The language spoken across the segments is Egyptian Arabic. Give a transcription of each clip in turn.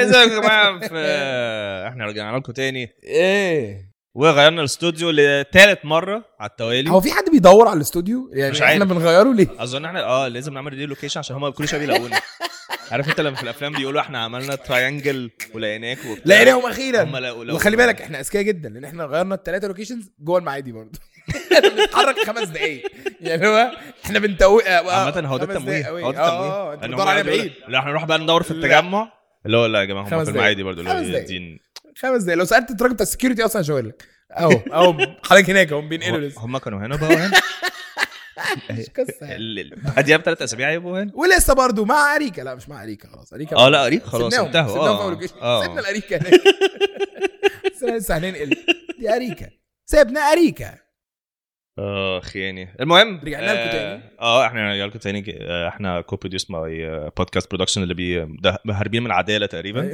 ازيكم يا جماعه في احنا رجعنا لكم تاني ايه وغيرنا الاستوديو لثالث مره على التوالي هو في حد بيدور على الاستوديو يعني مش احنا عارف. بنغيره ليه اظن احنا اه لازم نعمل ريلوكيشن لوكيشن عشان هم كل شويه بيلاقونا عارف انت لما في الافلام بيقولوا احنا عملنا تراينجل ولقيناك وبتاع لقيناهم هم اخيرا لقوا لقوا- وخلي بالك احنا اذكياء جدا لان احنا غيرنا الثلاثه لوكيشنز جوه المعادي برضه بنتحرك خمس دقايق يعني هو احنا بنتوق عامة هو ده خمس التمويه دقايق هو أوي. ده التمويه اه انت إن هم بتدور عليها يقعدوا بعيد يقولوا- لا احنا نروح بقى ندور في لا. التجمع اللي هو لا يا جماعه هم خمس في دقايق. المعادي برضه اللي هو خمس دقايق. الدين خمس دقايق لو سالت الراجل بتاع السكيورتي اصلا هشاور لك اهو اهو حضرتك هناك هم بينقلوا لسه هم كانوا هنا بقى هنا مش قصه يعني. ال- ال- بعديها بثلاث اسابيع يبقوا هنا ولسه برضه مع اريكا لا مش مع اريكا خلاص اريكا اه لا اريك خلاص سيبناهم- انتهوا سيبناهم في اه أول لوكيشن. اه سيبنا الاريكا هناك بس أنا لسه هننقل دي اريكا سيبنا اريكا اخ يعني المهم رجعنا لكم آه، تاني. اه احنا رجعنا لكم تاني آه، احنا كو بروديوس ماي بودكاست برودكشن اللي بي ده هاربين من العداله تقريبا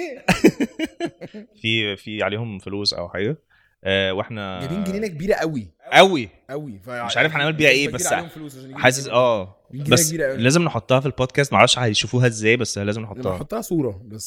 في في عليهم فلوس او حاجه آه، واحنا جايبين جنينه كبيره قوي قوي قوي ف... مش عارف هنعمل بيها ايه، بس حاسس حاسس اه جنينة بس كبيرة أوي. لازم نحطها في البودكاست معرفش هيشوفوها ازاي بس لازم لما نحطها احطها صوره بس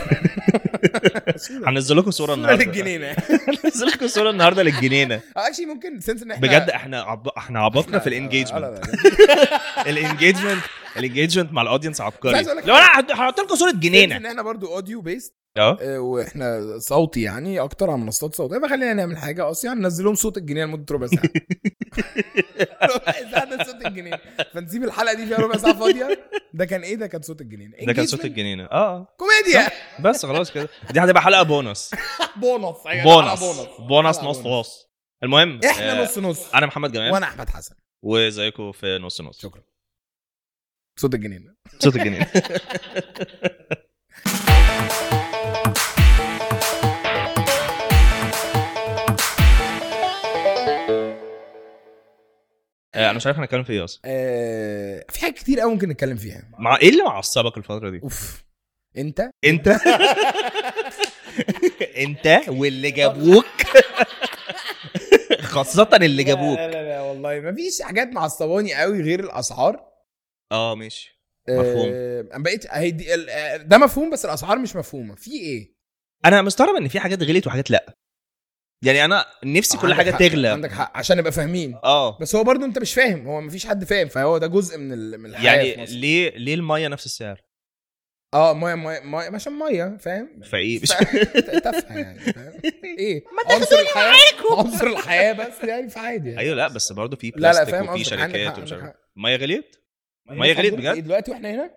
صوره هننزل لكم صوره صوره النهارده للجنينه هننزل لكم صوره النهارده للجنينه اكشلي ممكن سنس ان احنا بجد احنا عب... احنا عبطنا في آه، لا، الانجيجمنت لا، لا. الانجيجمنت الانجيجمنت مع الاودينس عبقري عايز أقول لك لو انا هحط- هحط لكم صوره سنس جنينه ان احنا برضو اوديو بيست اه واحنا صوتي يعني اكتر على منصات صوتيه فخلينا نعمل حاجه اصلا يعني ننزل لهم صوت الجنينه لمده ربع ساعه ربع ساعه ده صوت الجنينه فنسيب الحلقه دي فيها ربع ساعه فاضيه ده كان ايه ده كان صوت الجنينه ده كان صوت Engagement. الجنينه اه كوميديا بس خلاص كده دي هتبقى حلقه بونص بونص أيوة، بونص حلقة بونص حلقة نص نص المهم احنا آه، نص نص انا محمد جمال وانا احمد حسن وزيكم في نص نص شكرا صوت الجنينه صوت الجنينه آه، انا مش عارف هنتكلم في ايه اصلا آه في حاجات كتير قوي ممكن نتكلم فيها مع ايه اللي معصبك الفتره دي اوف انت انت انت واللي جابوك خاصة اللي جابوك لا لا لا والله ما فيش حاجات معصباني قوي غير الاسعار اه ماشي مفهوم. آه انا بقيت اهي دي ال- آه، ده مفهوم بس الاسعار مش مفهومه في ايه انا مستغرب ان في حاجات غليت وحاجات لا يعني انا نفسي كل عندك حاجه حق، تغلى عندك حق عشان نبقى فاهمين اه بس هو برضو انت مش فاهم هو مفيش حد فاهم فهو ده جزء من ال- من الحياه في يعني مصر. ليه ليه الميه نفس السعر اه ميه ميه ميه عشان ميه فاهم فايه مش تافهه يعني فاهم ايه عنصر الحياه عنصر الحياه بس يعني فعادي يعني. ايوه لا بس برضه في لا لا بلاستيك فاهم وفي قصدك عندك شركات حق، ومش عندك عارف حق. الميه غليت ميه غليت إيه بجد دلوقتي واحنا هنا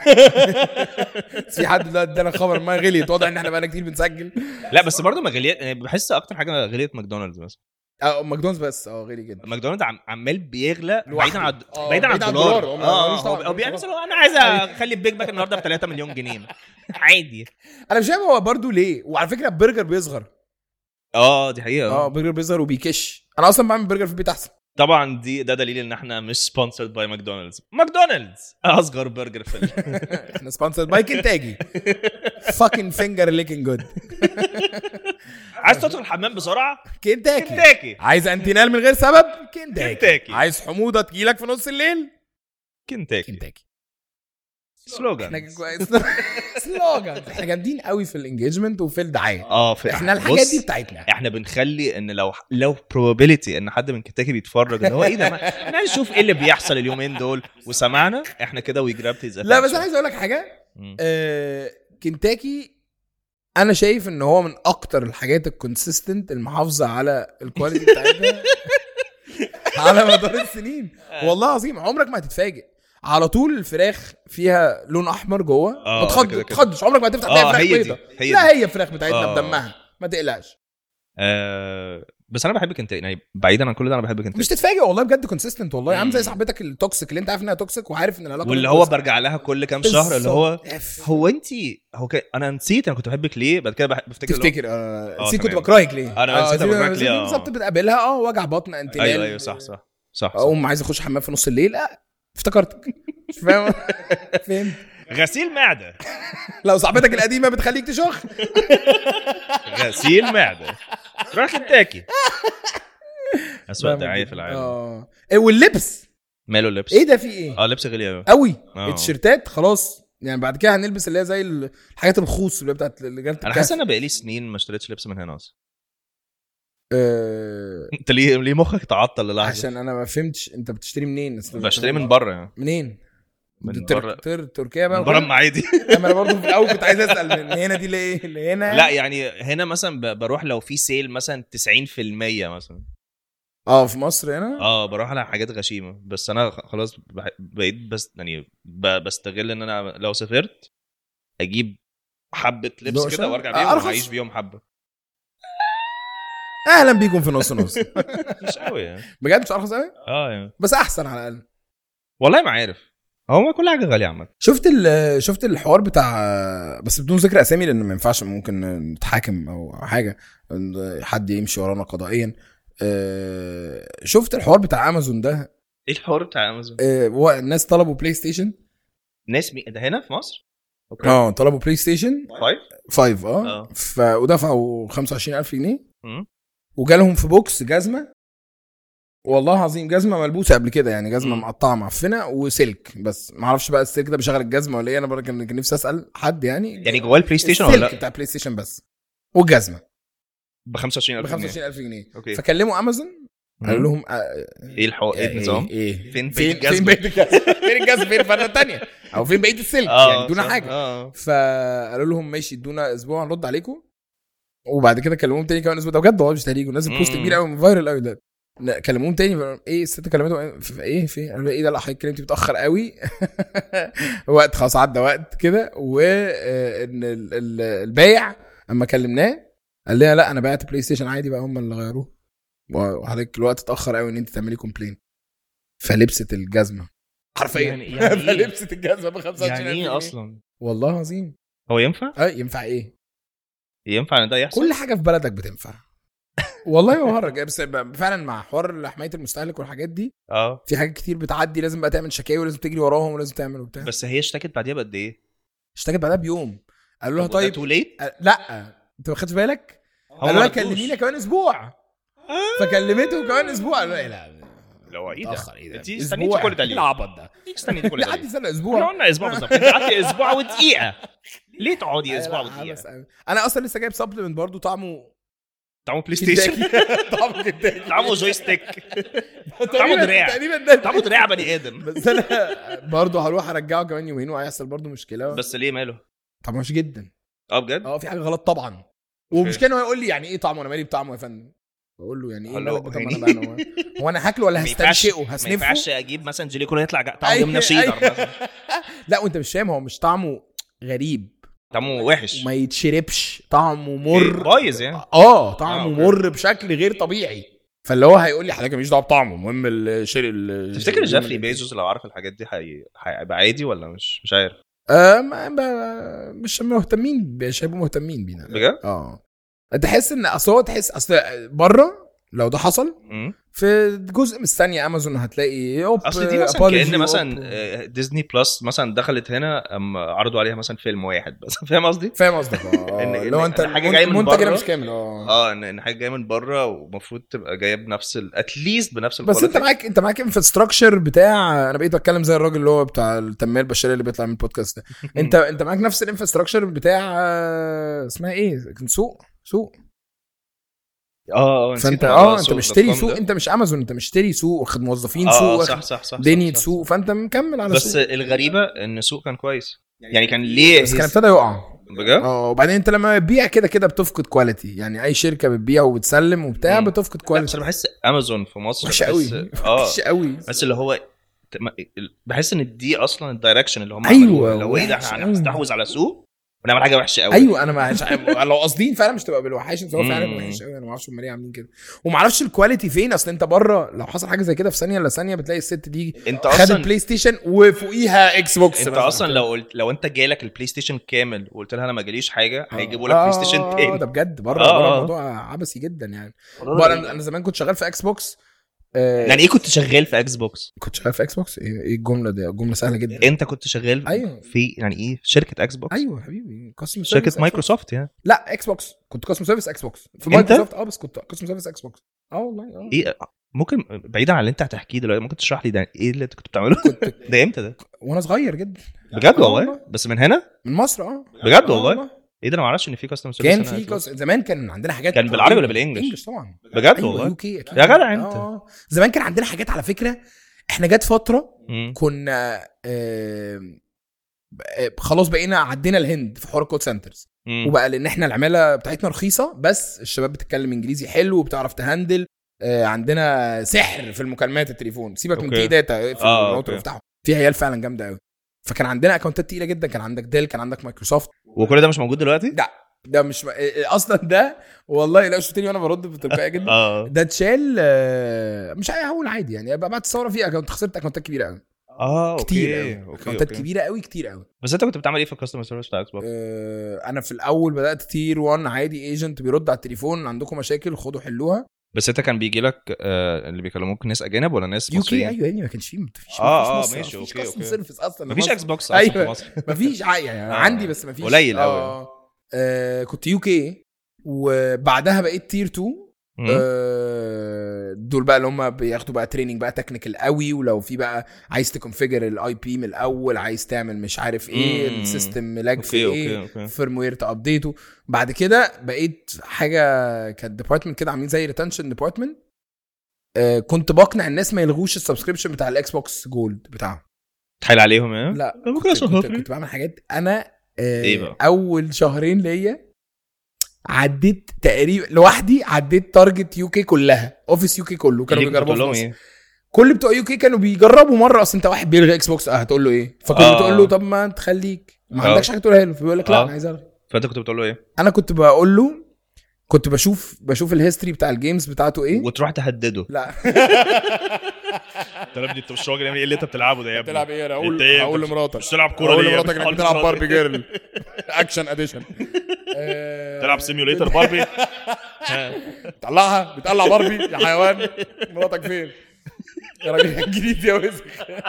في حد دلوقتي ادانا خبر الميه غليت واضح ان احنا بقالنا كتير بنسجل لا بس برضه ما غليت يعني بحس اكتر حاجه غليت ماكدونالدز مثلا اه ماكدونالدز بس اه غالي جدا ماكدونالدز عم- عمال بيغلى لوحده. بعيدا عن آه، بعيدا عن بعيد عن الدولار الدولار. هم اه مالوش هو دعوة. هو بيعمل مثلا انا عايز اخلي البيج باك النهارده ب 3 مليون جنيه عادي انا مش فاهم هو برضو ليه وعلى فكره البرجر بيصغر اه دي حقيقه اه البرجر بيصغر وبيكش انا اصلا بعمل برجر في البيت احسن طبعا دي ده دليل ان احنا مش سبونسرد باي ماكدونالدز ماكدونالدز اصغر برجر في ال- احنا سبونسرد باي كنتاكي فاكين فينجر ليكن جود عايز تدخل الحمام بسرعه كنتاكي كنتاكي عايز انتينال من غير سبب كنتاكي كنتاكي. عايز حموضه تجيلك في نص الليل كنتاكي كنتاكي احنا سلوجان كويس سلوجان احنا جامدين قوي في الانجيجمنت وفي الدعايه اه في احنا الحاجات بص، دي بتاعتنا احنا بنخلي ان لو لو probability ان حد من كنتاكي بيتفرج ان هو ايه ده ما- احنا عايز نشوف ايه اللي بيحصل اليومين دول وسمعنا احنا كده وي جرابت هيز لا بس انا عايز اقول لك حاجه آه، كنتاكي انا شايف ان هو من اكتر الحاجات الكونسيستنت المحافظه على الكواليتي بتاعتها على مدار السنين والله العظيم عمرك ما هتتفاجئ على طول الفراخ فيها لون احمر جوه آه، ما تخض- كده كده. تخضش عمرك ما هتفتح آه، تلاقي فراخ هي دي، بيضه هي لا دي. هي فراخ بتاعتنا آه. بدمها ما تقلقش آه بس انا بحب كنتاكي يعني بعيدا عن كل ده انا بحب كنتاكي مش تتفاجئ والله بجد كونسيستنت والله عامل زي مم. صاحبتك التوكسيك اللي انت عارف انها توكسيك وعارف ان العلاقه واللي بينكم هو توكسيك. برجع لها كل كام شهر اللي هو بالظبط. هو انت هو ك... انا نسيت انا كنت بحبك ليه بعد كده بح- بفتكر اللي هو- تفتكر اه آه، نسيت كنت تمام. بكرهك ليه أنا نسيت آه، بكرهك دي- ليه، آه. بالظبط بتقابلها اه وجع بطن انتلال ايوه ايوه صح صح صح, صح. اقوم عايز اخش حمام في نص الليل لا افتكرتك مش فاهم فين غسيل معده لو صاحبتك القديمه بتخليك تشخ غسيل معده روح كنتاكي اسوء دعايه في العالم اه إيه واللبس ماله اللبس ايه ده في ايه اه لبس غالي قوي قوي آه. التيشيرتات خلاص يعني بعد كده هنلبس اللي هي زي الحاجات الخوص اللي هي بتاعت رجاله انا حاسس ان انا بقالي سنين ما اشتريتش لبس من هنا اصلا آه انت ليه ليه مخك تعطل للحظه عشان انا ما فهمتش انت بتشتري منين أصل بشتري من بره يعني منين من تر... بره تر... تركيا بقى من بره المعادي اما انا برضه في الاول كنت عايز اسال من هنا دي ليه اللي هنا لا يعني هنا مثلا ب- بروح لو في سيل مثلا 90% مثلا اه في مصر هنا اه بروح على حاجات غشيمه بس انا خ- خلاص بح- بقيت بس يعني ب- بستغل ان انا لو سافرت اجيب حبه لبس دوشة؟ كده وارجع آه، بيهم أرخص. واعيش بيهم حبه اهلا بيكم في نص نص مش قوي يعني بجد مش ارخص قوي اه يعني بس احسن على الاقل والله ما عارف هو كل حاجه غاليه عامه شفت ال... شفت الحوار بتاع بس بدون ذكر اسامي لان ما ينفعش ممكن نتحاكم او حاجه إن حد يمشي ورانا قضائيا آه، شفت الحوار بتاع امازون ده ايه الحوار بتاع امازون آه، هو الناس طلبوا بلاي ستيشن ناس مي... ده هنا في مصر اوكي اه طلبوا بلاي ستيشن فايف 5 اه اه. ف... ودفعوا 25000 جنيه مم. وجالهم في بوكس جزمه والله العظيم جزمه ملبوسه قبل كده يعني جزمه مم. مقطعه معفنه وسلك بس ما اعرفش بقى السلك ده بيشغل الجزمه ولا ايه انا برضه كان كان نفسي اسال حد يعني يعني جواه البلاي ستيشن ولا السلك لا بتاع بلاي ستيشن بس والجزمه ب ب 25000 جنيه 25000 جنيه اوكي فكلموا امازون قالوا مم. لهم آه، ايه الحوار ايه النظام ايه فين فين بقية فين الجزمة؟ بقيه الجزمه فين الجزمه فين الفرده الثانيه او فين بقيه السلك يعني ادونا صح. حاجه اه فقالوا لهم ماشي ادونا اسبوع نرد عليكم وبعد كده كلموهم تاني كمان اسبوع ده بجد والله مش تهريج ونزل بوست مم. كبير قوي فايرال قوي ده لا، كلموهم تاني فقالوا لهم، ايه الست كلمته في ايه في قالوا لها ايه ده لا حضرتك كلمتي متاخر قوي وقت خلاص عدى وقت كده وان البايع اما كلمناه قال لنا لا انا بعت بلاي ستيشن عادي بقى هم اللي غيروه وحضرتك الوقت اتاخر قوي ان انت تعملي كومبلين فلبست الجزمه حرفيا يعني- يعني إيه؟ فلبست الجزمه ب 25 يعني ايه اصلا والله العظيم هو ينفع اه ينفع ايه ينفع ان ده يحصل كل حاجه في بلدك بتنفع والله ما بهرج بس ب- فعلا مع حوار حمايه المستهلك والحاجات دي اه في حاجات كتير بتعدي لازم بقى تعمل شكاوي ولازم تجري وراهم ولازم تعمل وبتاع بس هي اشتكت بعديها بقد ايه اشتكت بعدها بيوم قالوا لها طيب تو ليت آه، لا انت ما خدتش بالك قالوا لها كلمينا كمان اسبوع فكلمته كمان اسبوع قالوا لها إيه لا لو ايه ده متاخر ايه ده انت اسبوع استنيتي كل ده إيه ليه العبط ده استنيتي كل ده لحد ليه سنه احنا اسبوع قلنا اسبوع بالظبط انت قعدت اسبوع ودقيقه ليه تقعدي أيوة، اسبوع لا، عبس ودقيقه أوي. انا اصلا لسه جايب سبلمنت برضو طعمه طعمه بلاي ستيشن كنتاكي. طعمه كنتاكي طعمه جويستيك طعمه تقريباً- دراع. تقريبا ده طعمه دراع بني ادم بس انا برضه هروح ارجعه كمان يومين وهيحصل برضه مشكله بس ليه ماله طبعا مش جدا اه بجد اه في حاجه غلط طبعا ومشكله ان هو يقول لي يعني ايه طعمه انا مالي بطعمه يا فندم بقول له يعني ايه أقول له مالك بطعمه انا يعني- بقى هو- هو انا هاكله ولا ما ينفعش هستنشقه ما هسنفه ينفعش اجيب مثلا جيلي كولا يطلع جا- طعمه أيوة، جبنه شيدر أيوة. مثلا لا وانت مش فاهم هو مش طعمه غريب طعمه وحش وما يتشربش طعمه مر بايظ يعني اه طعمه آه، أوكي. مر بشكل غير طبيعي فاللي هو هيقول لي حضرتك ماليش دعوه بطعمه المهم الشيء ال- تفتكر ال- جيفري بيزوس لو عارف الحاجات دي هي- هيبقى عادي ولا مش مش عارف آه ما ما- مش مهتمين مش هيبقوا مهتمين بينا بجد؟ اه تحس ان اصل هو تحس اصل بره لو ده حصل مم. في جزء من الثانيه امازون هتلاقي اوب اصل دي مثلا apology، كان مثلا أوب. آه، ديزني بلس مثلا دخلت هنا أم عرضوا عليها مثلا فيلم واحد بس فاهم قصدي؟ فاهم قصدك اه إن- لو إن انت حاجة جاية من المنتج هنا بره. مش كامل اه اه ان ان حاجه جايه من بره ومفروض تبقى جايه بنفس اتليست بنفس بس انت الquality. معاك انت معاك انفراستراكشر بتاع انا بقيت بتكلم زي الراجل اللي هو بتاع التنميه البشريه اللي بيطلع من البودكاست ده انت انت معاك نفس الانفراستراكشر بتاع آه، اسمها ايه كان سوق سوق اه اه نسيت فانت موضوع اه انت السوق مشتري دوت كوم سوق ده. انت مش امازون انت مشتري سوق واخد موظفين اه سوق آه، واخد صح صح صح دنيا صح، صح. سوق فانت مكمل على بس سوق الغريبه ان سوق كان كويس يعني كان ليه بس كان his- ابتدى يقع بجد؟ اه وبعدين انت لما بتبيع كده كده بتفقد كواليتي يعني اي شركه بتبيع وبتسلم وبتاع مم. بتفقد لا بس كواليتي انا بحس امازون في مصر وحشه بحس- قوي اه وحشه قوي بس اللي هو بحس ان دي اصلا الدايركشن اللي هم أيوة، عملوه اللي هو ايه ده وحش احنا قوي. هنستحوذ على سوق ونعمل حاجه وحشه قوي ايوه انا مش لو قاصدين فعلا مش تبقى بالوحش بس هو فعلا مم. وحش قوي انا ما اعرفش هم ليه عاملين كده وما اعرفش الكواليتي فين اصل انت بره لو حصل حاجه زي كده في ثانيه الا ثانيه بتلاقي الست دي انت خدت اصلا بلاي ستيشن وفوقيها اكس بوكس انت مثلاً. اصلا لو قلت لو انت جالك البلاي ستيشن كامل وقلت لها انا ما جاليش حاجه آه. هيجيبوا لك بلاي ستيشن آه، تاني ده بجد بره آه، بره آه. الموضوع عبثي جدا يعني بره انا أنا زمان كنت شغال في اكس بوكس آه، يعني ايه كنت شغال في اكس بوكس كنت شغال في اكس بوكس ايه إيه الجمله دي جمله سهله جدا انت كنت شغال أيوة. في يعني ايه شركه اكس بوكس ايوه حبيبي كاستمر شركه مايكروسوفت يعني لا اكس بوكس كنت كاستمر سيرفيس اكس بوكس في أنت؟ مايكروسوفت اه بس كنت كاستمر سيرفيس اكس بوكس اه والله اه ايه ممكن بعيدا عن اللي انت هتحكيه دلوقتي ممكن تشرح لي ده ايه اللي انت كنت بتعمله كنت ده امتى ده وانا صغير جدا بجد آه والله بس من هنا من مصر اه بجد آه والله ايه ده انا ما اعرفش ان في كاستمر كان في كوس... زمان كان عندنا حاجات كان بالعربي ولا بالإنجلش؟ انجلش طبعا بجد ايوه والله يو كي اكيد يا جدع انت. آه. زمان كان عندنا حاجات على فكره احنا جت فتره مم. كنا آه آه، خلاص بقينا عدينا الهند في حوار الكول سنترز مم. وبقى لان احنا العماله بتاعتنا رخيصه بس الشباب بتتكلم انجليزي حلو وبتعرف تهندل آه، عندنا سحر في المكالمات التليفون سيبك من أوكي. تي داتا في آه، الراوتر أوكي. وافتحه في عيال فعلا جامده قوي فكان عندنا اكونتات تقيله جدا كان عندك ديل كان عندك مايكروسوفت وكل ده مش موجود دلوقتي؟ لا ده مش آه، آه، اصلا ده والله لا شفتني وانا برد بتلقائيه جدا اه ده اتشال آه، مش هقول عادي يعني بعد الثوره في اكونت خسرت اكونتات كبيره قوي اه اوكي كتير قوي اوكي اكونتات أوكي. كبيره قوي كتير قوي بس انت كنت بتعمل ايه في الكاستمر سيرفيس بتاع اكس بوكس؟ آه، انا في الاول بدات تير 1 عادي ايجنت بيرد على التليفون عندكم مشاكل خدوا حلوها بس انت كان بيجي لك آه اللي بيكلموك ناس اجانب ولا ناس يو كي مصريين؟ ايوه يعني ما كانش فيه مفيش آه، مفيش آه، مصر، ماشي، مفيش أوكي، customer أوكي. سيرفيس اصلا مفيش مصر. اكس بوكس اصلا في أيوة. مصر مفيش عادي يعني آه. عندي بس مفيش قليل أوي. آه. آه كنت يو كي وبعدها بقيت تير 2 مم. آه، دول بقى اللي هم بياخدوا بقى تريننج بقى تكنيكال قوي ولو في بقى عايز تكونفيجر الاي بي من الاول عايز تعمل مش عارف ايه مم. السيستم لاج في اوكي ايه اوكي اوكي فيرم وير تابديته بعد كده بقيت حاجه كانت ديبارتمنت كده عاملين زي ريتنشن ديبارتمنت كنت بقنع الناس ما يلغوش السبسكريبشن بتاع الاكس بوكس جولد بتاعهم تحايل عليهم يعني؟ لا طب ممكن كنت, اشرحها كنت, لي؟ كنت بعمل حاجات انا آه إيه بقى؟ اول شهرين ليا عديت تقريبا لوحدي عديت تارجت يو كي كلها اوفيس يو كي كله كانوا ليه كنت بيجربوا بتقول في لهم مصر. ايه؟ كل بتوع يو كي كانوا بيجربوا مره اصل انت واحد بيلغي اكس بوكس اه هتقول له ايه فكنت آه. بتقول له طب ما تخليك ما آه. عندكش حاجه تقولها له فبيقول لك لا آه. انا عايز الغي فانت كنت بتقول له ايه؟ انا كنت بقول له كنت بشوف بشوف الهيستوري بتاع الجيمز بتاعته ايه وتروح تهدده لا انت يا ابني انت مش راجل ايه اللي انت بتلعبه ده يا ابني؟ ايه انا أنت إيه؟ هقول أنت لمراتك مش تلعب كوره هقول ليه يا لمراتك ابني؟ انك بتلعب خالص باربي مراتي. جيرل اكشن اديشن تلعب سيميوليتر باربي ها. طلعها بتطلع باربي يا حيوان مراتك فين يا راجل انجليزي يا وسخ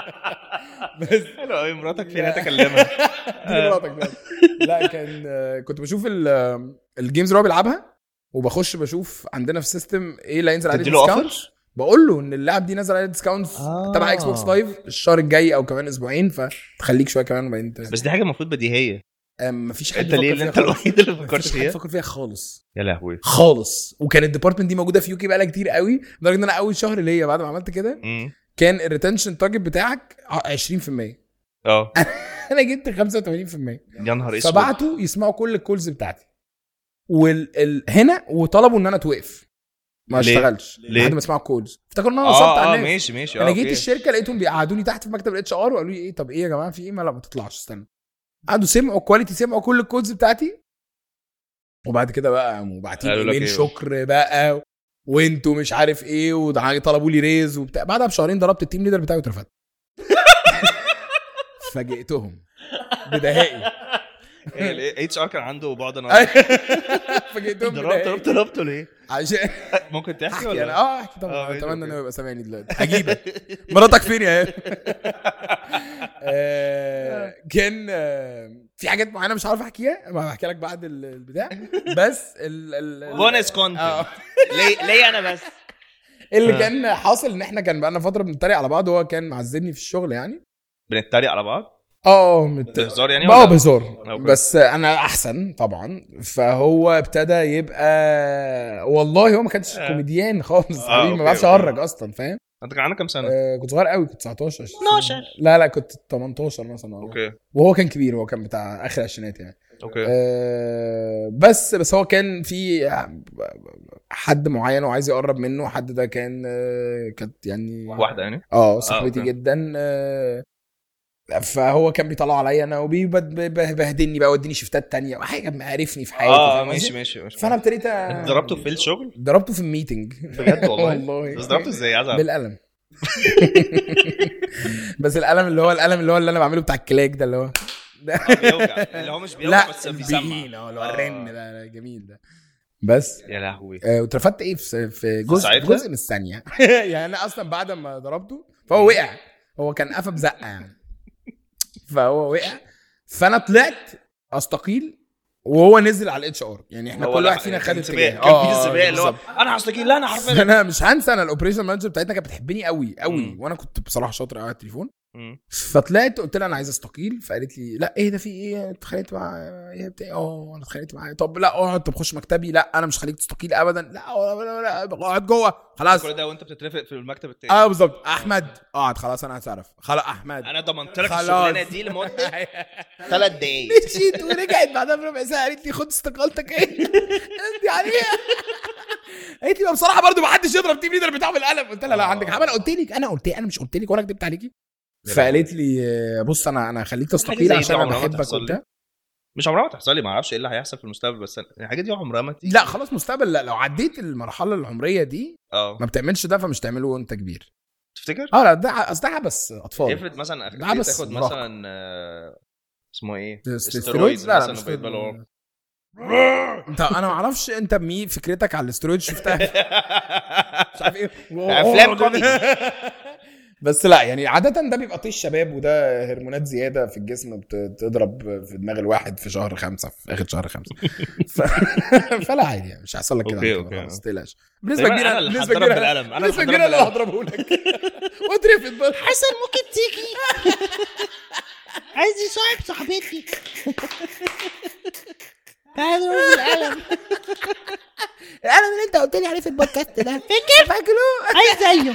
بس حلو قوي مراتك فين تكلمها دي مراتك بقى. لا كان آه، كنت بشوف ال- آه، الجيمز اللي هو بيلعبها وبخش بشوف عندنا في السيستم ايه اللي هينزل عليه تديله ديسكاونت offers؟ بقول له ان اللاعب دي نزل عليه ديسكاونتس آه. تبع اكس بوكس لايف الشهر الجاي او كمان اسبوعين فتخليك شويه كمان وبعدين ت- بس دي حاجه المفروض بديهيه آم، مفيش حد انت ليه فكر اللي فيها انت خالص. الوحيد اللي مفيش فكرت حد فيها فكر فيها خالص يا لهوي خالص وكان الديبارتمنت دي موجوده في يوكي بقالها كتير قوي لدرجه ان انا اول شهر ليا بعد ما عملت كده مم. كان الريتنشن تارجت بتاعك ع- 20% اه انا جبت 85% يا نهار اسود فبعتوا يسمعوا كل الكولز بتاعتي وال... ال... هنا وطلبوا ان انا اتوقف ما ليه؟ اشتغلش ليه؟ لحد ما يسمعوا الكولز افتكروا ان انا نصبت اه على اه الناس ماشي ماشي انا اه جيت أوكي. الشركه لقيتهم بيقعدوني تحت في مكتب الاتش ار وقالوا لي ايه طب ايه يا جماعه في ايه ما لا ما تطلعش استنى قعدوا سمعوا كواليتي سمعوا كل الكودز بتاعتي وبعد كده بقى قاموا باعتين قالوا لك ايميل إيه؟ شكر بقى وانتوا مش عارف ايه وطلبوا لي ريز وبتاع بعدها بشهرين ضربت التيم ليدر بتاعي واترفدت فاجئتهم بدهائي الاتش ار كان عنده بعد نظر فاجئتهم ضربت بدهائي ضربت ضربته ليه؟ عشان ممكن تحكي احكي ولا انا اه احكي آه، طبعا ماشي، اتمنى أوكي. انه يبقى سامعني دلوقتي هجيبك مراتك فين يا آه، كان آه، في حاجات معينه مش عارف احكيها ما بحكي لك بعد ال- البتاع بس ال ال بونس كونتنت آه. ليه ليه انا بس؟ اللي آه. كان حاصل ان احنا كان بقالنا فتره بنتريق على بعض وهو كان معذبني في الشغل يعني بنتريق على بعض؟ اه مت... بهزار يعني اه ولا؟ بهزار أوكي. بس انا احسن طبعا فهو ابتدى يبقى والله هو ما كانش آه. كوميديان خالص آه، حبيبي أوكي، ما بعرفش أوكي. اهرج اصلا فاهم انت كان عندك كام سنه؟ آه كنت صغير قوي كنت 19 12. لا لا كنت 18 مثلا أو. اوكي وهو كان كبير هو كان بتاع اخر العشرينات يعني اوكي آه بس بس هو كان في حد معين وعايز يقرب منه حد ده كان آه كانت يعني واحده يعني؟ اه صاحبتي أوكي. جدا آه فهو كان بيطلع عليا انا وبيبهدلني بقى وديني شفتات تانية وحاجه عارفني في حياتي اه فاهم ماشي قصدي؟ ماشي ماشي فانا ابتديت أ- ضربته في الشغل؟ ضربته في الميتنج بجد والله والله بس ضربته ازاي عايز أعرف. بالقلم بس القلم اللي هو القلم اللي هو اللي انا بعمله بتاع الكلاك ده اللي هو ده آه، بيوجع اللي هو مش بيوجع لا بس بيسمع بيهين اه اللي هو آه. الرن ده ده جميل ده بس يا لهوي آه واترفدت ايه في في جزء في ساعتها؟ جزء من الثانيه يعني انا اصلا بعد ما ضربته فهو وقع هو كان قفا بزقه يعني فهو وقع فانا طلعت استقيل وهو نزل على الاتش ار يعني احنا هو كل لا، واحد فينا كان خد سباق اتجاه كان آه، في آه، سباق اللي هو بالظبط. انا هشتكي لا انا حرفيا انا مش هنسى انا الاوبريشن مانجر بتاعتنا كانت بتحبني قوي قوي مم. وانا كنت بصراحه شاطر قوي على التليفون مم. فطلعت قلت لها انا عايز استقيل فقالت لي لا ايه ده في ايه اتخانقت مع ايه بتاع اه انا اتخانقت معاه طب لا اقعد طب خش مكتبي لا انا مش خليك تستقيل ابدا لا ولا- ولا- ولا اقعد جوه خلاص كل ده وانت بتترفق في المكتب التاني اه بالظبط احمد اقعد خلاص انا هتصرف خلاص احمد انا ضمنت لك خلاص. الشغلانه دي لمده ثلاث دقايق مشيت ورجعت بعدها بربع ساعه قالت لي خد استقالتك ايه امضي عليها قالت لي بصراحه برضو ما حدش يضرب تيم ليدر بتاعه بالقلم قلت لها لا عندك حق انا قلت لك انا قلت انا مش قلت لك وانا كدبت عليكي فقالت لي آه، بص انا انا هخليك حاجة تستقيل زي دي عشان انا عمرها ما بحبك تحصل لي. وبتاع مش عمرها ما تحصل لي ما اعرفش ايه اللي هيحصل في المستقبل بس الحاجات دي عمرها ما تيجي لا خلاص مستقبل لا لو عديت المرحله العمريه دي اه ما بتعملش ده فمش تعمله وانت كبير تفتكر؟ اه لا ده اصل ده عبس اطفال افرض مثلا ده عبس تاخد مراهقة. مثلا آه، اسمه ايه؟ ستيرويدز لا لا مثلا مش وبقيت بلور. انت انا ما اعرفش انت مين فكرتك على الاسترويد شفتها مش عارف ايه أفلام كوميدي. بس لا يعني عادة ده بيبقى طيش شباب وده هرمونات زيادة في الجسم بت- بتضرب في دماغ الواحد في شهر خمسة في آخر شهر خمسة ف... فلا عادي يعني مش هيحصل لك كده أوكي، على أوكي. فكرة، خلاص، ما تقلقش بنسبة دايماً كبيرة أنا اللي بنسبة هتضرب كبيرة بالقلم. أنا اللي بنسبة هتضرب كبيرة اللي بالقلم. هضربه لك واترفد بس حسن ممكن تيجي عايز يصاحب صاحبتي تعالى نروح بالقلم القلم اللي انت قلت لي عليه في البودكاست ده فاكر فاكره عايز زيه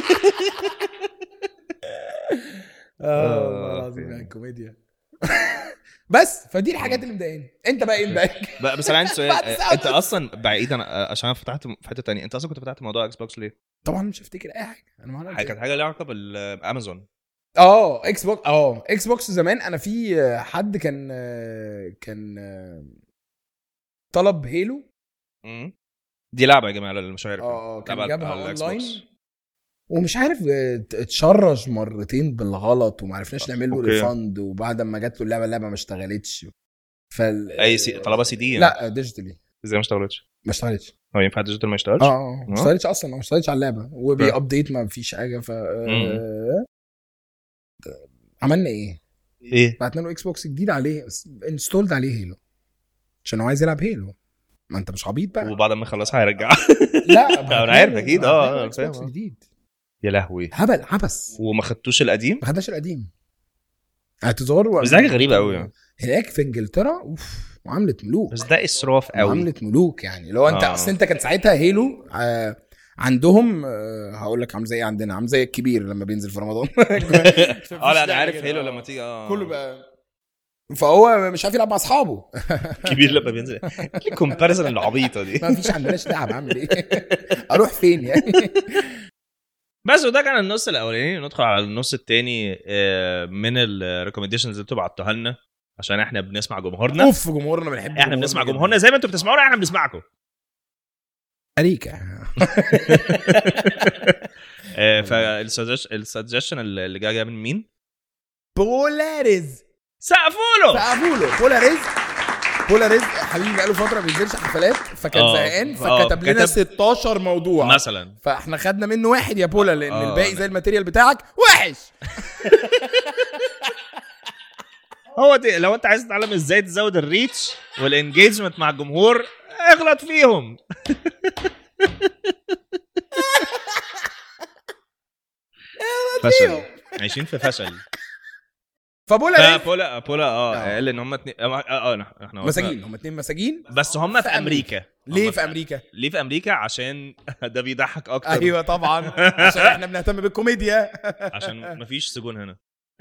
اه والله العظيم يعني كوميديا بس فدي الحاجات اللي مضايقاني انت بقى ايه مضايقك بقى بس انا عندي سؤال بعد آه، ساعة انت اصلا بعيدا آه، عشان انا فتحت في حته تانية انت اصلا كنت فتحت موضوع اكس بوكس ليه؟ طبعا مش هفتكر اي حاجه انا ما حاجة- كانت حاجه ليها علاقه بالامازون اه اكس بوكس اه اكس بوكس زمان انا في آه، حد كان آه، كان آه، طلب هيلو دي لعبه يا جماعه اللي مش عارف اه اه كان لعبة جابها على الإكس اونلاين بوكس. ومش عارف آه، ات- اتشرج مرتين بالغلط وما عرفناش نعمل له أوكي. ريفند وبعد ما جات له اللعبه اللعبه ما اشتغلتش فال اي سي طلبها سي دي يعني لا ديجيتالي ازاي ما اشتغلتش؟ ما اشتغلتش هو ينفع ديجيتال ما يشتغلش؟ اه اه ما آه. اشتغلتش اصلا ما اشتغلتش على اللعبه وبيابديت ما فيش حاجه ف آه، عملنا ايه؟ ايه؟ بعتنا له اكس بوكس جديد عليه انستولد عليه هيلو عشان هو عايز يلعب هيلو ما انت مش عبيط بقى وبعد ما يخلصها هيرجع لا أنا عارف أكيد، آه، آه، اكس بوكس فاهم. جديد يا لهوي هبل عبس وما خدتوش القديم؟ ما خدناش القديم اعتذار بس دي حاجة غريبة أوي يعني. هناك في انجلترا اوف معامله ملوك بس ده اسراف قوي معامله ملوك يعني لو انت آه. اصل انت كان ساعتها هيلو آه عندهم آه هقول لك عامل زي إيه عندنا عامل زي الكبير لما بينزل في رمضان اه لا انا عارف كده، هيلو آه. لما تيجي اه كله بقى فهو مش عارف يلعب مع اصحابه كبير لما بينزل الكومباريزون العبيطه دي ما فيش عندناش لعب اعمل ايه اروح فين يعني بس وده كان النص الاولاني ندخل على النص الثاني من الريكومنديشنز اللي انتوا بعتوها لنا عشان احنا بنسمع جمهورنا اوف جمهورنا بنحب احنا بنسمع جمهورنا زي ما انتوا بتسمعونا احنا بنسمعكم اريكا فالسجشن اللي جاي جاي من مين؟ بولاريز سقفوا له سقفوا له بولاريز بولاريز حبيبي بقاله فتره ما بينزلش حفلات فكان آه. زهقان آه، فكتب لنا كتب- 16 موضوع مثلا فاحنا خدنا منه واحد يا بولا لان آه. الباقي زي الماتيريال بتاعك وحش هو دي لو انت عايز تتعلم ازاي تزود الريتش والانجيجمنت مع الجمهور اغلط فيهم فشل عايشين في فشل فبولا بولا بولا اه آه. قال ان هم اتنين اه اه اه احنا مساجين هم اتنين مساجين بس هم في في امريكا ليه هم في امريكا ليه في امريكا عشان ده بيضحك اكتر ايوه طبعا عشان احنا بنهتم بالكوميديا عشان مفيش سجون هنا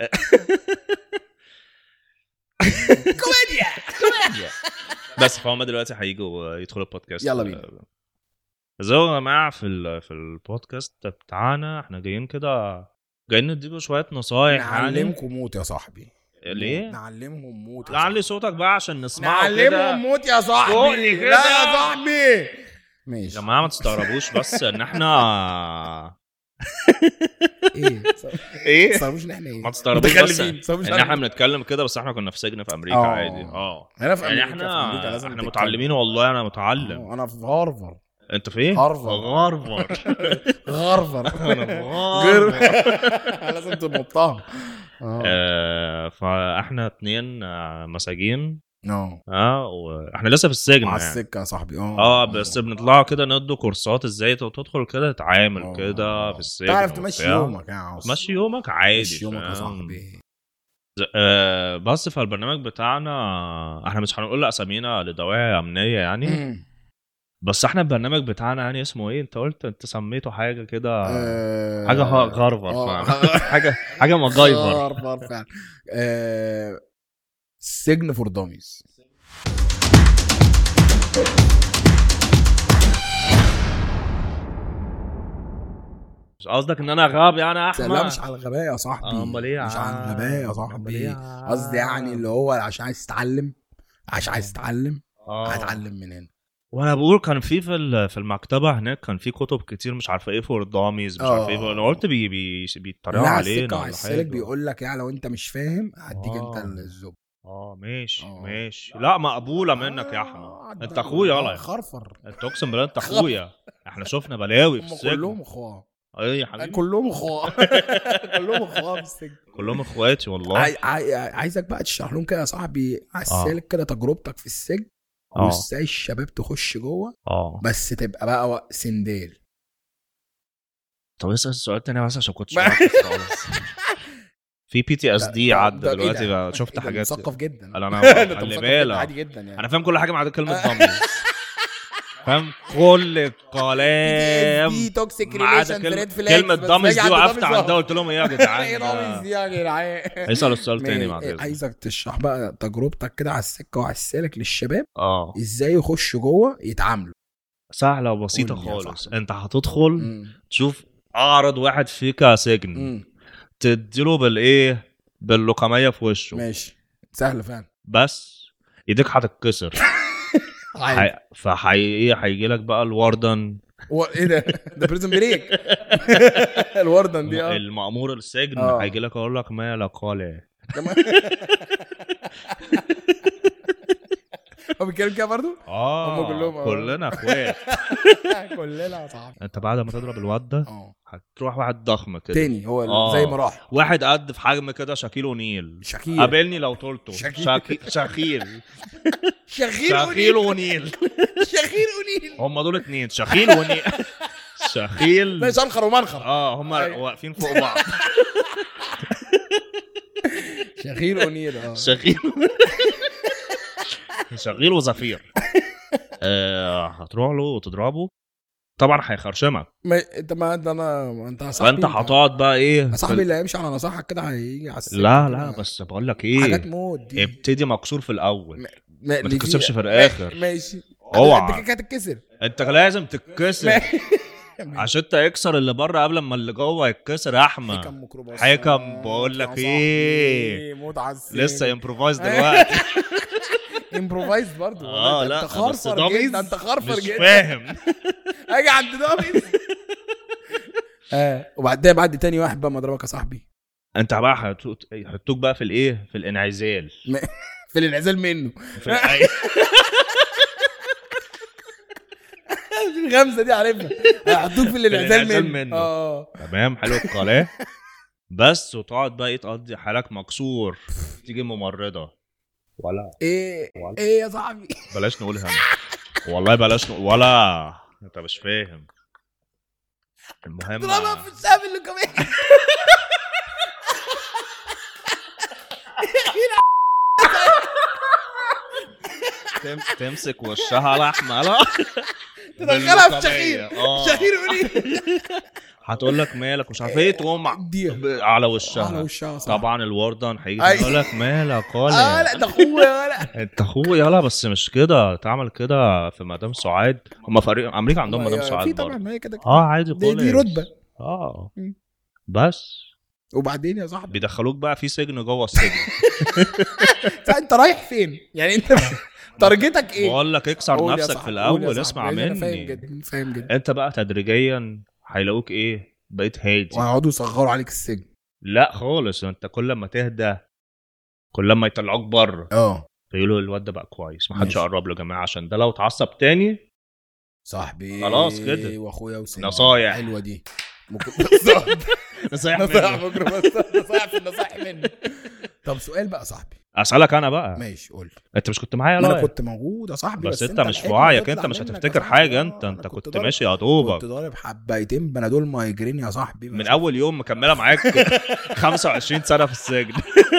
كوميديا بس فهم دلوقتي هيجوا يدخلوا البودكاست يلا بينا. بس هو يا جماعه في ال- في البودكاست بتاعنا احنا جايين كده جايين نديكوا شويه نصايح يعني نعلمكم موت يا صاحبي ليه؟ نعلمهم موت يا علي صوتك بقى عشان نسمعه نعلمهم كده موت يا فوقني صاحبي كده. لا يا صاحبي يا ماشي جماعه ما تستغربوش بس ان احنا ايه ايه صاروش ان احنا ايه ما تستغربوش بس متخلفين. صاروش ان احنا بنتكلم كده بس احنا كنا في سجن في امريكا آه. عادي اه هنا في يعني امريكا في امريكا احنا لازم احنا تتكلم. متعلمين والله انا متعلم آه، انا في هارفارد انت فين؟ هارفارد. هارفارد هارفارد انا في هارفارد. لازم تنطها آه. آه، فاحنا اتنين آه، مساجين اه اه واحنا لسه في السجن مع يعني. السكه يا صاحبي اه اه بس بنطلع كده ندوا كورسات ازاي تدخل كده آه. تتعامل كده في السجن تعرف تمشي وبتاع. يومك يا عاصم تمشي يومك عادي تمشي يومك يا فاهم؟ صاحبي آه بس فالبرنامج بتاعنا احنا مش هنقول اسامينا لدواعي امنيه يعني مم. بس احنا البرنامج بتاعنا يعني اسمه ايه انت قلت انت سميته حاجه كده آه، حاجه ها- غرفر آه. فاهم؟ حاجه حاجه مجايفر غرفر فعلا آه، سجن فور داميز مش قصدك ان انا غاب يعني يا احمد لا مش على الغباء يا صاحبي آه، امال ايه يا مش على عم؟ الغباء يا أمال صاحبي إيه يا قصدي يعني عم؟ اللي هو عشان عايز تتعلم عشان عايز تتعلم آه. هتعلم من هنا وانا بقول كان في في ال- في المكتبه هناك كان في كتب كتير مش عارفه ايه فور داميز مش آه. عارفه ايه انا قلت بي بي بيتريقوا لا على علينا السكه ولا وعلى السلك حاجه بيقول لك يعني لو انت مش فاهم هديك آه. انت الزب اه ماشي آه. ماشي لا مقبوله منك يا احمد انت اخويا يلا خرفر انت اقسم بالله انت اخويا احنا شفنا بلاوي في هم السجن كلهم اخوات ايه يا حبيبي كلهم اخوات كلهم اخوات في السجن كلهم اخواتي والله عاي- عاي- عايزك بقى تشرح لهم كده يا صاحبي على آه. السلك كده تجربتك في السجن اه وازاي الشباب تخش جوه اه بس تبقى بقى وق- سندال طب اسال السؤال تاني بس عشان كنتش ما- مركز خالص في بي تي اس ده- دي ده- عدى ده إيه دلوقتي ده؟ بقى شفت إيه ده؟ حاجات مثقف جدا انا انا ده أنت خلي مثقف جدا، بالك عادي جدا يعني انا فاهم كل حاجه ما عدا كلمه داميز فاهم كل الكلام دي توكسيك ما عدا ريليشن كلمة- ريد فلاجز كلمة داميز دي وقفت عندها قلت لهم ايه يا ايه جدعان داميز دي يا جدعان اسال السؤال تاني ما- بعد اذنك عايزك تشرح بقى تجربتك كده على السكه وعلى السالك للشباب اه ازاي يخشوا جوه يتعاملوا سهله وبسيطه قول لي يا خالص صاحبي. انت هتدخل مم. تشوف اعرض واحد فيك سجن مم. تديله بالايه باللقميه في وشه ماشي سهل فعلا بس ايديك هتتكسر عادي حي... فحي ايه هيجي لك بقى الوردن و... ايه ده ده بريزن بريك الوردن دي اه المأمور السجن آه. هيجي لك يقول لك مالك قال هو بيتكلم كده برضه؟ اه هم كلهم آه. كلنا اخوات كلنا يا صاحبي انت بعد ما تضرب الواد ده اه هتروح واحد ضخم كده تاني هو ال- آه. زي ما راح واحد قد في حجم كده شاكيل ونيل شكيل قابلني لو طولته شاكيل. شاكي... شاخيل شخير شاخيل ونيل شخير ونيل هم دول اتنين شاخيل ونيل شاخيل لا شنخر ومنخر اه هم أيوة. واقفين فوق بعض شخير ونيل اه شغيل شغيل وزفير آه هتروح له وتضربه طبعا هيخرشمك ما انت ما انت انا ما انت يا صاحبي فانت هتقعد بقى ايه يا صاحبي اللي هيمشي على نصيحتك كده هيجي على السكة لا كده. لا بس بقول لك حاجات ايه موت دي ابتدي مكسور في الاول ما ما تتكسبش في الاخر ماشي اوعى. انت كده هتتكسر انت لازم تتكسر ماشي. عشان انت يكسر اللي بره قبل ما اللي جوه يتكسر يا احمد حكم ميكروباص حكم بقول لك يا صاحبي، ايه موت على السن. لسه امبروفايز دلوقتي امبروفايزد برضه اه والله. لا انت بس خرفر داميز جدا انت خرفر مش جدا فاهم اجي عند داميز اه وبعدين بعد تاني واحد بقى مضربك يا صاحبي انت بقى هيحطوك يحطوك بقى في الايه في الانعزال في الانعزال منه في الأي... الغمزه دي عارفها هيحطوك في الانعزال الانعزال منه منه. اه تمام حلو القناه بس وتقعد بقى ايه تقضي حالك مكسور تيجي ممرضه ولا ايه ولا. ايه يا صاحبي بلاش نقول هم والله بلاش نقول ولا انت مش فاهم المهم ضربها في السقف اللي كمان تم... تمسك وشها لحمه لا تدخلها في باللقمية. شخير اه شخير ونيل هتقول لك مالك مش عارف ايه تقوم دي ب- على وشها على وشها صح طبعا الوردن هيجي أي. يقول لك مالك اه ولا لا ده اخويا ولا انت اخويا يلا بس مش كده تعمل كده في مدام سعاد هم فريق امريكا عندهم مدام في سعاد طبعا برضه ما هي كده كده. اه عادي دي, خالص دي رتبه اه مم. بس وبعدين يا صاحبي بيدخلوك بقى في سجن جوه السجن انت رايح فين يعني انت تارجتك ايه بقول لك اكسر قول يا نفسك صاحبي، في قول يا الاول صاحبي. اسمع أنا فاهم مني جدا فاهم جدا انت بقى تدريجيا هيلاقوك ايه بقيت هادي وهيقعدوا يصغروا عليك السجن لا خالص انت كل ما تهدى كل ما يطلعوك بره اه يقولوا الواد ده بقى كويس ما حدش ماشي. يقرب له يا جماعه عشان ده لو اتعصب تاني صاحبي خلاص كده. واخويا وسام نصايح. حلوه دي ممكن نصايح نصايح نصايح منه. ميكروباص نصايح في النصايح منه طب سؤال بقى يا صاحبي اسالك انا بقى ماشي قول انت مش كنت معايا ما انا لا كنت موجود يا صاحبي بس انت مش في لحقت وعيك تطلع انت مش منك يا هتفتكر صاحبي. حاجه آه، انت أنا انت كنت ضارب- ماشي يا كنت دوبك ضارب حبايتين بنادول مايجرين يا صاحبي من اول يوم مكمله معاك 25 سنه في السجن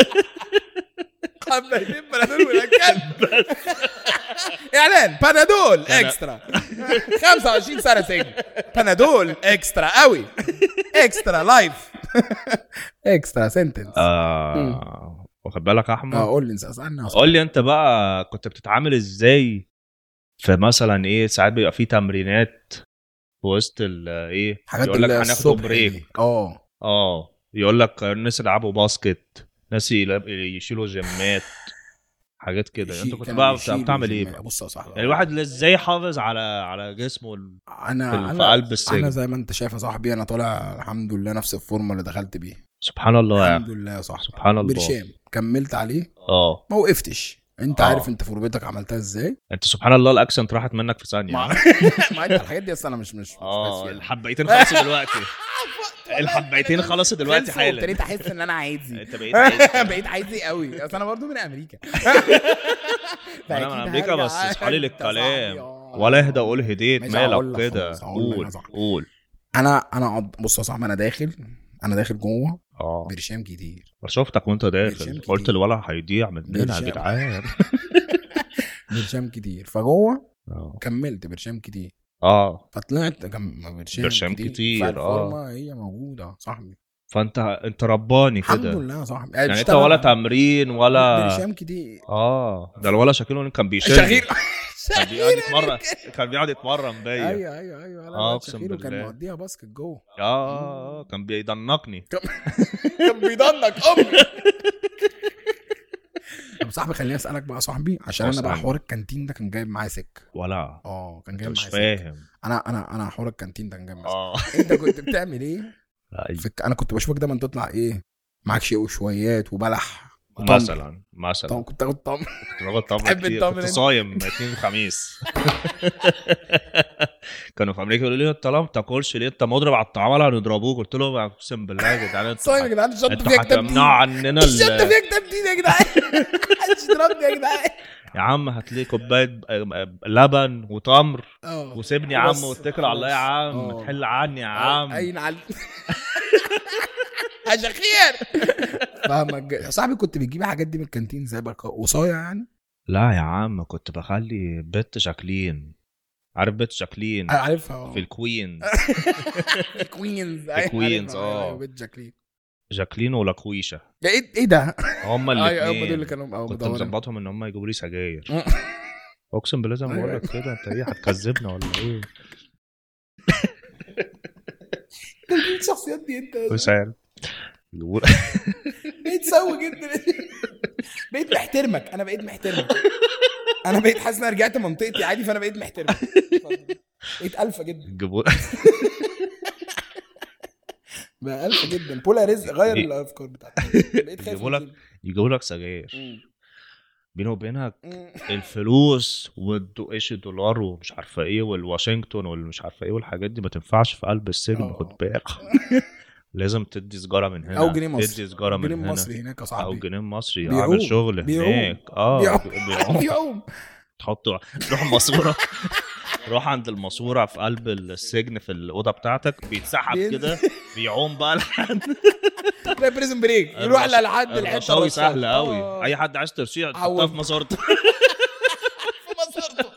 حبايتين بنادول ولا كلب اعلان بنادول أنا- اكسترا 25 سنه سجن بنادول اكسترا قوي اكسترا لايف اكسترا سنتنس آه واخد بالك يا اه احمد قول لي اسالني يا صاحبي. قول لي انت بقى كنت بتتعامل ازاي في مثلا ايه ساعات بيبقى في تمرينات في وسط ال- ايه حاجات يقول لك اللي هناخد الصبح بريك دي. اه اه يقول لك الناس يلعبوا باسكت ناس يلعب- يشيلوا جيمات حاجات كده انت يشيل- كنت كان بقى يشيل بتعمل ايه الجيم. بقى؟ بص يا صاحبي يعني الواحد ازاي يحافظ على على جسمه ال- انا في- انا في قلب السجن. انا زي ما انت شايف يا صاحبي انا طالع الحمد لله نفس الفورمه اللي دخلت بيها سبحان الله يا الحمد لله يا صاحبي سبحان الله برشام كملت عليه اه ما وقفتش انت آه. عارف انت فورمتك عملتها ازاي انت سبحان الله الاكسنت راحت منك في ثانيه ما, ما انت الحاجات دي اصلا انا مش مش مش اه بس الحبيتين خلصوا دلوقتي الحبيتين خلصوا دلوقتي حالا ابتديت احس ان انا عايزي انت بقيت عايز- بقيت عايزي قوي اصل انا برضو من امريكا انا من فأكيد امريكا هرجع. بس اصحالي انت للكلام صاحبي، آه. ولا اهدى قول هديت ماشي، هقول مالك لك كده خلاص، هقول لك يا قول صاحبي. قول انا انا قض- بص يا صاحبي انا داخل انا داخل جوه اه برشام كتير شفتك وانت داخل برشام قلت كتير. الولد هيضيع مننا يا برشام. جدعان برشام كتير فجوه اه. كملت برشام كتير اه فطلعت كم برشام, برشام كتير، فالفورمه هي موجوده صاحبي فانت انت رباني الحمد كده لله يا صاحبي يعني انت بشتغل ولا على- تمرين ولا برشام كتير اه ده الولد شكله كان بيشيل شغير كان بيقعد يتمرن كان بيقعد يتمرن بيا ايوه ايوه ايوه لا، آه، لا، أقسم شغير وكان بالله. مقضيها باسكت جوه اه آه، كان بيدنقني كان بيضنك امي طب صاحبي خليني اسالك بقى يا صاحبي عشان انا بقى اسألني. حوار الكانتين ده كان جايب معايا سكه ولا اه كان انت جايب مش معايا سكه فاهم انا انا انا حوار الكانتين ده كان جايب معايا اه سكة. انت كنت بتعمل ايه لا، في الك- انا كنت بشوفك دايما تطلع ايه معاك شيء وشويات وبلح وتمر. مثلا طبعا مثلا كنت تاخد طمر كنت باخد تمر تحب كتير التمر كنت انت؟ صايم اثنين وخميس كانوا في امريكا يقولوا لي انت لا ما بتاكلش ليه انت مضرب على الطعام ولا هنضربوك قلت لهم اقسم بالله يا جدعان انتوا صايم يا هت- جدعان الشنطه انتوا فيها كتاب دين هتمنعوا عننا الشنطه ال- فيها كتاب دين يا جدعان محدش يضربني يا جدعان يا عم هات لي كوبايه لبن وتمر اه وسيبني يا عم وبس، واتكل على الله يا عم اه. تحل عني يا عم اين على يا شخير فاهمك يا صاحبي كنت بتجيب الحاجات دي من الكانتين زي بقى وصايا يعني لا يا عم كنت بخلي بنت جاكلين عارف بنت جاكلين انا عارفها في الكوين الكوينز الكوينز، اه. بيت جاكلين جاكلين ولاكويشة ده ايه ايه ده؟ هما ايوه هم دول اللي الاثنين كانوا اه كنت مدورين. مظبطهم ان هم يجيبوا لي سجاير مم. اقسم بالله زي ما أيوة. بقول لك كده انت ايه هتكذبنا ولا ايه ايه الشخصيات دي انت مش عارف بقيت سوي جدا بقيت محترمك انا بقيت محترمك انا بقيت حاسس ان انا رجعت منطقتي عادي فانا بقيت محترمك بقيت الفا جدا يجيبوا بقى الفا جدا بولا رزق غير إيه؟ الافكار بتاعتك بقيت خايف يجيبوا لك من يجيبوا لك سجاير مم. بيني وبينك مم. الفلوس وايش الدولار ومش عارفه ايه والواشنطن والمش عارفه ايه والحاجات دي ما تنفعش في قلب السجن اه. خد بالك لازم تدي سجاره من هنا او جنيه مصري تدي سجاره من جنيه هنا مصري هناك يا او صاحبي جنيه مصري بيعوم. اعمل شغل بيعوم. هناك اه بيعوم. بي- بيعوم يوم تحط روح الماسوره روح عند الماسوره في قلب السجن في الاوضه بتاعتك بيتسحب بينزل. كده بيعوم بقى لحد تلاقي بريزن بريك يروح الرش- لحد الحته الرشاوي الرشاوي. سهله قوي آه. اي حد عايز ترشيع تحطها عوض. في ماسورته في مسيرته.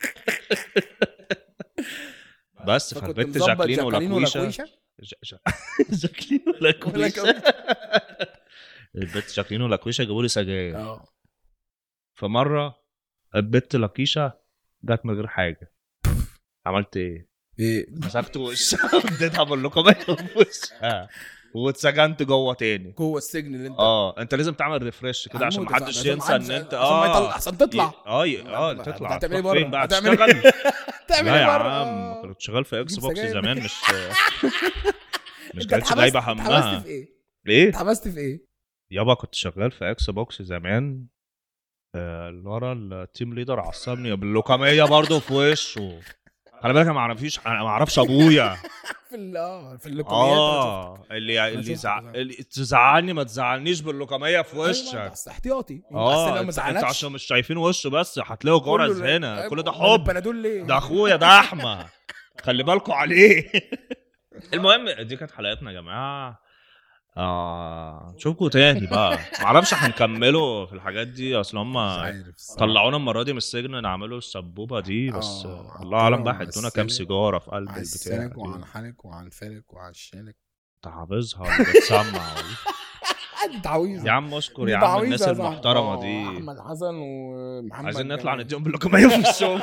بس فكنت فالبنت مظبط جاكلين جاكلين ولا كويشه كويشة؟ ج- ج- جاكلين ولا ولا كويشه البنت جاكلين ولا كويشه جابوا لي سجاير اه فمره البنت لكيشه جت من غير حاجه عملت ايه؟ ايه مسكت وشها اديتها باللقمه في وشها واتسجنت جوه تاني جوه السجن اللي انت اه انت لازم تعمل ريفرش كده عشان هنموت يا محدش صاحبي، ينسى عشان ان محدش- انت عشان ما يطلع- اه عشان تطلع ي- اه ي- اه هتعمل تطلع إيه تروح بره؟ فين بقى هتعمل إيه؟ تشتغل تعمل لا ايه يا بره؟ عم كنت شغال في اكس جيب بوكس سجاير. زمان مش مش انت كانتش اتحبست- جايبه اتحبست همها في ايه؟ ليه؟ اتحبست في ايه؟ يابا كنت شغال في اكس بوكس زمان آه، اللي ورا التيم ليدر عصبني باللوكاميه برضه في وشه خلي بالك انا ما اعرفيش انا ما اعرفش ابويا في ال- اه في اللوكوميات أنا شفت. اه اللي اللي شفت زع... ده. اللي تزعلني ما تزعلنيش باللوكميه في أيوة، وشك بس احتياطي بس اه لو ما انت, انت زعلكش عشان مش شايفين وشه بس هتلاقوا كله جرس لا- هنا أيوة، كل ده أمال حب البنادول ليه ده اخويا ده احمد خلي بالكوا عليه المهم دي كانت حلقتنا يا جماعه اه نشوفكوا تاني بقى معرفش هنكملوا في الحاجات دي اصل هم مش عارف الصراحة. طلعونا المره دي من السجن نعملوا السبوبه دي بس آه، الله اعلم بقى طلعوا هيدونا كام السجن. سيجاره في قلب على البتاع السلك دي. وعلى الحنك وعلى الفلك وعلى الشالك انت حافظها ولا بتسمع ولا دي تعويذه يا عم اشكر دي يا عم تعويذة الناس يا صاحبي. المحترمه آه، دي احمد حسن ومحمد عايزين نطلع جمال. نديهم باللقميه في الشغل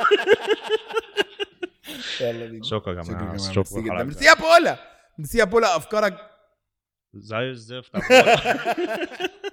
يلا بينا شكرا يا شكرا جماعه يا جماعه اشوفكم ميرسي جدا الحلقه ميرسي يا بولا ميرسي يا بولا افكارك زي الزفت